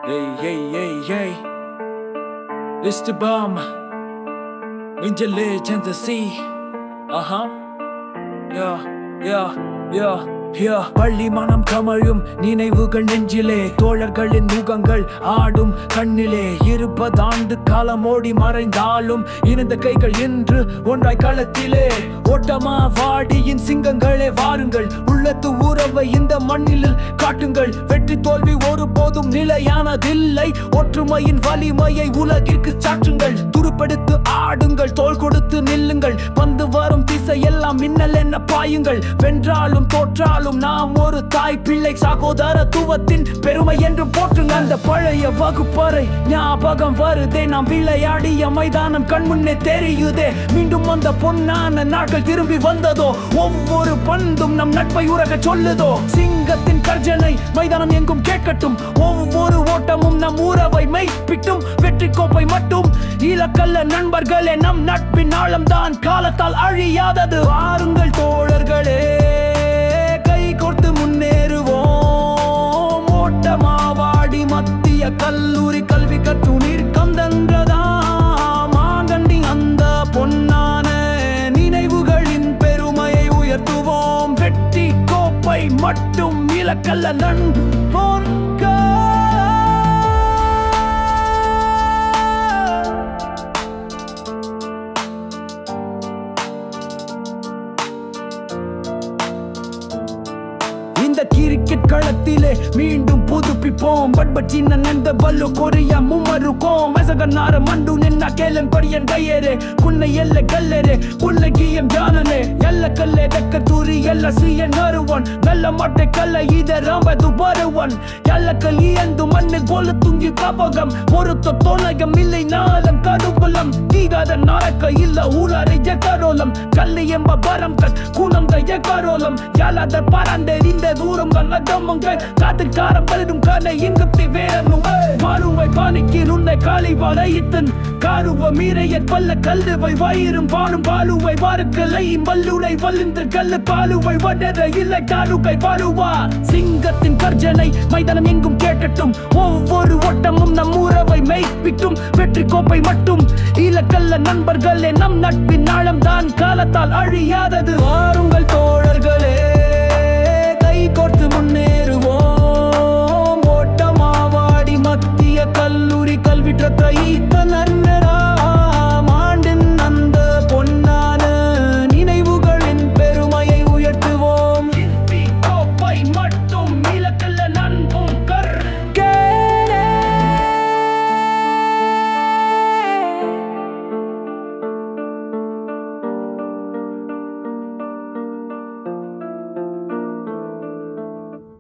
Hey, hey, hey, hey. It's the bomb. In the legend, the sea. Uh huh. Yeah, yeah, yeah. Yeah. பள்ளி மனம் கமழும் நினைவுகள் நெஞ்சிலே தோழர்களின் முகங்கள் ஆடும் கண்ணிலே இருபதாண்டு காலம் ஓடி மறைந்தாலும் இணைந்த கைகள் இன்று ஒன்றாய் களத்திலே ஓட்டமா வாடியின் சிங்கங்களே வாருங்கள் உள்ளத்து உறவை இந்த மண்ணில் காட்டுங்கள் வெற்றி தோல்வி ஒருபோதும் நிலையானதில்லை ஒற்றுமையின் வலிமையை உலகிற்கு சாற்றுங்கள் துருப்பெடுத்து ஆடுங்கள் தோள் கொடுத்து நில்லுங்கள் பந்து வரும் திசை எல்லாம் மின்னல் என்ன பாயுங்கள் வென்றாலும் தோற்றாலும் நாம் ஒரு தாய் பிள்ளை சகோதரத்துவத்தின் பெருமை என்று போற்றுங்க அந்த பழைய வகுப்பறை ஞாபகம் வருதே நாம் விளையாடிய மைதானம் கண்முன்னே தெரியுதே மீண்டும் அந்த பொன்னான நாட்கள் திரும்பி வந்ததோ ஒவ்வொரு பந்தும் நம் நட்பை உறக சொல்லுதோ சிங்கத்தின் கர்ஜனை மைதானம் எங்கும் கேட்கட்டும் ஒவ்வொரு ஓட்டமும் நம் உறவை மெய்ப்பிட்டும் வெற்றி கோப்பை மட்டும் இலக்கல்ல நண்பர்களே நம் நட்பின் ஆழம்தான் காலத்தால் அழியாதது வாருங்கள் தோழர்களே கை கொடுத்து முன்னேறுவோம் ஓட்டமாவாடி மத்திய கல்லூரி கல்வி கற்று நீர்க்கந்தன்றதா மாங்கண்டி அந்த பொன்னான நினைவுகளின் பெருமையை உயர்த்துவோம் வெற்றி கோப்பை மட்டும் இலக்கல்ல நண்பர்கள் இந்த கிரிக்கெட் களத்திலே மீண்டும் புதுப்பிப்போம் பட் பட் சின்ன நந்த பல்லு கொரியா மும்மருக்கோம் மெசகன்னார மண்டு நின்னா கேளன் படியன் கையரே குன்னை எல்ல கல்லரே குன்னை கீயம் ஜானனே எல்ல கல்லே தெக்க தூரி எல்ல சீய நறுவன் நல்ல மட்டை கல்ல இத ராம்பது வருவன் எல்ல கல் இயந்து மண்ணு கோல துங்கி கபகம் ஒரு தொலைகம் இல்லை நாளம் கடுபலம் தீகாத நாரக்க இல்ல ஊராரை ஜெகரோலம் கல்லி எம்ப பரம் கட் குணம் ஜெகரோலம் யாலாத பறந்தெறிந்த தூரம் கல்லடமங்கள் காத்து காரம் பலரும் கலை இங்குத்தி வேறனும் மாறுவை பானிக்கு உன்னை காலை வளையித்தன் காருவ மீறையற் பல்ல கல்லுவை வயிறும் பாலும் பாலுவை வாருக்கலை மல்லுளை வல்லிந்து கல்லு பாலுவை வடர இல்லை காலுகை வருவா சிங்கத்தின் கர்ஜனை மைதானம் எங்கும் கேட்கட்டும் ஒவ்வொரு ஓட்டமும் நம் உறவை மெய்ப்பிட்டும் வெற்றி கோப்பை மட்டும் இலக்கல்ல நண்பர்களே நம் நட்பின் ஆழம்தான் காலத்தால் அழியாதது வாருங்கள் தோழர்களே கை கோர்த்து முன்னேறுவோம்